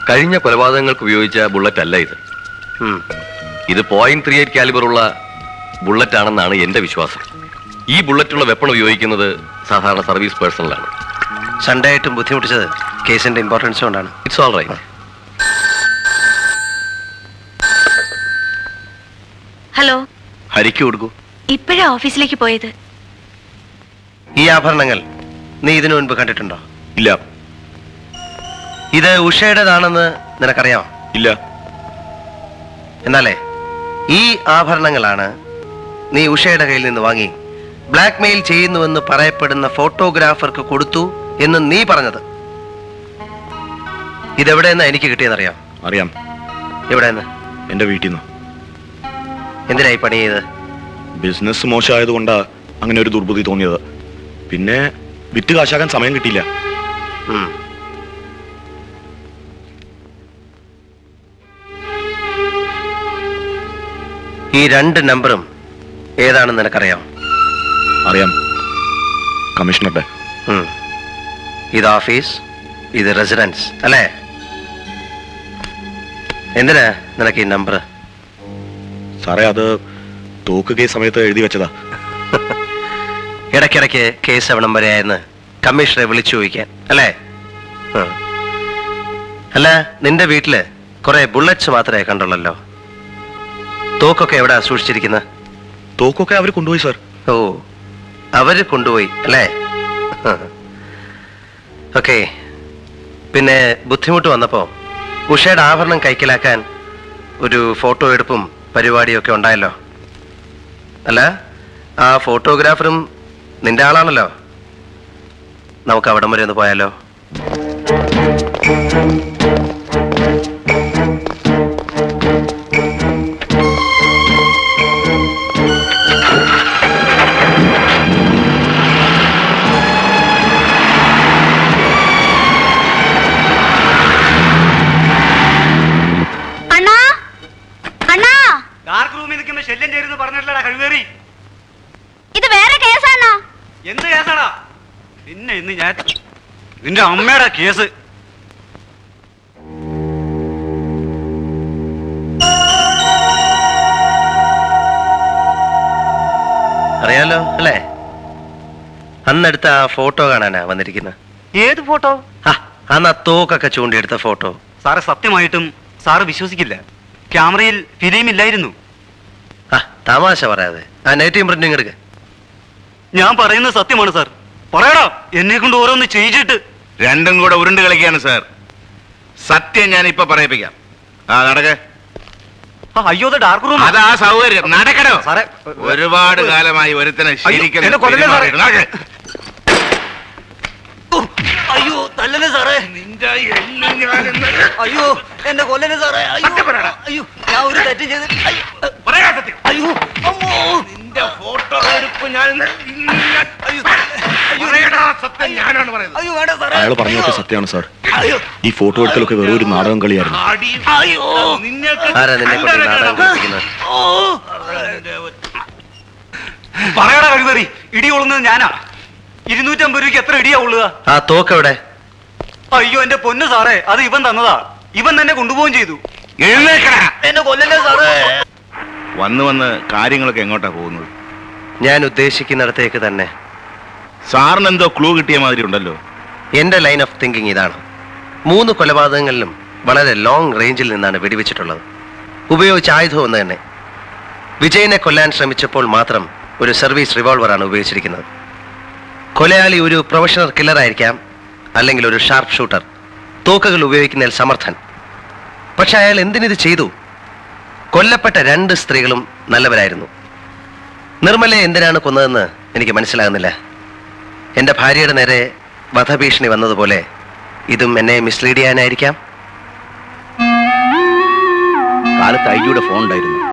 കഴിഞ്ഞ കൊലപാതകങ്ങൾക്ക് ഉപയോഗിച്ച ബുള്ളറ്റ് അല്ല ഇത് ഉം. ഇത് പോയിന്റ് ത്രീ എയ്റ്റ് കാലിബറുള്ള ബുള്ളറ്റ് ആണെന്നാണ് എന്റെ വിശ്വാസം ഈ ബുള്ളറ്റുള്ള വെപ്പൺ ഉപയോഗിക്കുന്നത് സാധാരണ സർവീസ് പേഴ്സണലാണ് സൺഡേ ആയിട്ടും ബുദ്ധിമുട്ടിച്ചത് കേസിന്റെ ഇമ്പോർട്ടൻസ് കൊണ്ടാണ് ഇറ്റ്സ് ഓൾ റൈറ്റ് ഹലോ ഹരിക്ക് കൊടുക്കൂ ഇപ്പോഴാ ഓഫീസിലേക്ക് പോയത് ഈ ആഭരണങ്ങൾ നീ ഇതിനു മുൻപ് കണ്ടിട്ടുണ്ടോ ഇല്ല ഇത് ഉഷയുടേതാണെന്ന് നിനക്കറിയാമോ ഇല്ല എന്നാലേ ഈ ആഭരണങ്ങളാണ് നീ ഉഷയുടെ കയ്യിൽ നിന്ന് വാങ്ങി ബ്ലാക്ക് മെയിൽ ചെയ്യുന്നുവെന്ന് പറയപ്പെടുന്ന ഫോട്ടോഗ്രാഫർക്ക് കൊടുത്തു എന്ന് നീ പറഞ്ഞത് ഇതെവിടെയെന്നാ എനിക്ക് കിട്ടിയെന്നറിയാം അറിയാം എവിടെയെന്ന് എൻ്റെ വീട്ടിൽ നിന്ന് എന്തിനായി പണി ചെയ്ത് ബിസിനസ് മോശമായതുകൊണ്ടാ അങ്ങനെ ഒരു ദുർബുദ്ധി തോന്നിയത് പിന്നെ വിറ്റ് കാശാക്കാൻ സമയം കിട്ടിയില്ല ഉം. ഈ രണ്ട് നമ്പറും ഏതാണെന്ന് നിനക്കറിയാം അറിയാം കമ്മീഷണറുടെ ഉം. ഇത് ഓഫീസ് ഇത് റെസിഡൻസ് അല്ലേ എന്തിനാ നിനക്ക് ഈ നമ്പർ സാറേ അത് തോക്ക് കേസ് സമയത്ത് എഴുതി വെച്ചതാ ഇടയ്ക്കിടയ്ക്ക് കേസ് എവിടം വരെയായെന്ന് കമ്മീഷണറെ വിളിച്ചു ചോദിക്കാൻ അല്ലേ ഉം. അല്ല നിന്റെ വീട്ടില് കുറെ ബുള്ളറ്റ്സ് മാത്രമേ കണ്ടുള്ളല്ലോ തോക്കൊക്കെ എവിടാ സൂക്ഷിച്ചിരിക്കുന്നത് തോക്കൊക്കെ അവർ കൊണ്ടുപോയി സാർ ഓ അവര് കൊണ്ടുപോയി അല്ലേ ഓക്കെ പിന്നെ ബുദ്ധിമുട്ട് വന്നപ്പോ ഉഷയുടെ ആഭരണം കൈക്കലാക്കാൻ ഒരു ഫോട്ടോ എടുപ്പും പരിപാടിയൊക്കെ ഉണ്ടായല്ലോ അല്ല ആ ഫോട്ടോഗ്രാഫറും നിന്റെ ആളാണല്ലോ നമുക്ക് അവിടം വരെ ഒന്ന് പോയാലോ അണ്ണാ അണ്ണാ ഡാർക്ക് റൂമിൽ നിൽക്കുന്ന ശല്യം ചേരുന്നു പറഞ്ഞിട്ടില്ലടാ കഴിവേറി ഇത് വേറെ കേസാണോ എന്ത് കേസാടാ പിന്നെ ഇന്ന് ഞാൻ നിന്റെ അമ്മയുടെ കേസ് അറിയാലോ അല്ലേ അന്നെടുത്ത ആ ഫോട്ടോ കാണാനാ വന്നിരിക്കുന്നത് ഏത് ഫോട്ടോ ആ അന്ന് ആ തോക്കൊക്കെ ചൂണ്ടിയെടുത്ത ഫോട്ടോ സാറ് സത്യമായിട്ടും സാറ് വിശ്വസിക്കില്ല ക്യാമറയിൽ ഫിലിം ഇല്ലായിരുന്നു ആ തമാശ പറയാതെ ആ നെഗറ്റീവ് പ്രിന്റിങ് എടുക്ക ഞാൻ പറയുന്നത് സത്യമാണ് സാർ പറയടാ എന്നെ കൊണ്ട് ഓരോന്ന് ചെയ്യിച്ചിട്ട് രണ്ടും കൂടെ ഉരുണ്ട് കളിക്കാണ് സാർ സത്യം ഞാൻ ഇപ്പൊ പറയിപ്പിക്കാം ആ നടക്ക ആ, അയ്യോ അത് ഡാർക്ക് റൂം അതാ സൗകര്യം നടക്കണോ സാറേ ഒരുപാട് കാലമായി ഒരുത്തനെ ശരിക്കും എന്നെ കൊല്ലല്ലേ സാറേ? പെരുമാറിയിട്ട്. നടക്ക്. അയ്യോ തല്ലല്ലേ സാറേ നിന്റെ എല്ല് ഞാനിന്ന് അയ്യോ എന്നെ കൊല്ലല്ലേ സാറേ അയ്യോ സത്യം പറയടാ. അയ്യോ ഞാൻ ഒരു തെറ്റും ചെയ്ത് അയ്യോ, പറയാ സത്യം. അയ്യോ അമ്മോ നിന്റെ ഫോട്ടോ എടുപ്പ് ഞാൻ ഇന്ന് അയ്യോ അയ്യോ പറയടാ സത്യം ഞാനാണ് പറയുന്നത് അയ്യോ വേണ്ട സാറേ അയാൾ പറഞ്ഞതൊക്കെ സത്യമാണ് സാർ അയ്യോ ഈ ഫോട്ടോ എടുക്കലൊക്കെ വെറും ഒരു നാടകം കളിയായിരുന്നു അടി അയ്യോ നിന്നൊക്കെ ആരാ നിന്നെ കൊണ്ട് ഈ നാടകം കളിപ്പിക്കുന്നത് ഓ പറയടാ കഴിവേറി ഇടി കൊള്ളുന്നത് ഞാനാ ഇരുന്നൂറ്റമ്പത് രൂപയ്ക്ക് എത്ര ഇടിയാ ഉള്ളുക ആ തോക്ക് എവിടെ അയ്യോ എന്റെ പൊന്ന് സാറേ അത് ഇവൻ തന്നതാ ഇവൻ തന്നെ കൊണ്ടുപോവുകയും ചെയ്തു എഴുന്നേക്കടാ എന്നെ കൊല്ലല്ലേ സാറേ വന്ന് വന്ന് കാര്യങ്ങളൊക്കെ എങ്ങോട്ടാ പോകുന്നത് ഞാൻ ഉദ്ദേശിക്കുന്നിടത്തേക്ക് തന്നെ സാറിന് എന്തോ ക്ലൂ കിട്ടിയ മാതിരി ഉണ്ടല്ലോ എന്റെ ലൈൻ ഓഫ് തിങ്കിങ് ഇതാണ് മൂന്ന് കൊലപാതകങ്ങളിലും വളരെ ലോങ് റേഞ്ചിൽ നിന്നാണ് വെടിവെച്ചിട്ടുള്ളത് ഉപയോഗിച്ച ആയുധം ഒന്ന് തന്നെ വിജയനെ കൊല്ലാൻ ശ്രമിച്ചപ്പോൾ മാത്രം ഒരു സർവീസ് റിവോൾവറാണ് ഉപയോഗിച്ചിരിക്കുന്നത് കൊലയാളി ഒരു പ്രൊഫഷണൽ കില്ലർ ആയിരിക്കാം അല്ലെങ്കിൽ ഒരു ഷാർപ്പ് ഷൂട്ടർ തോക്കുകൾ ഉപയോഗിക്കുന്നതിൽ സമർത്ഥൻ പക്ഷെ അയാൾ എന്തിനിത് ചെയ്തു കൊല്ലപ്പെട്ട രണ്ട് സ്ത്രീകളും നല്ലവരായിരുന്നു നിർമ്മലയെ എന്തിനാണ് കൊന്നതെന്ന് എനിക്ക് മനസ്സിലാകുന്നില്ല എന്റെ ഭാര്യയുടെ നേരെ വധഭീഷണി വന്നതുപോലെ ഇതും എന്നെ മിസ്ലീഡ് ചെയ്യാനായിരിക്കാം കാലത്ത് ഐജിയുടെ ഫോൺ ഉണ്ടായിരുന്നു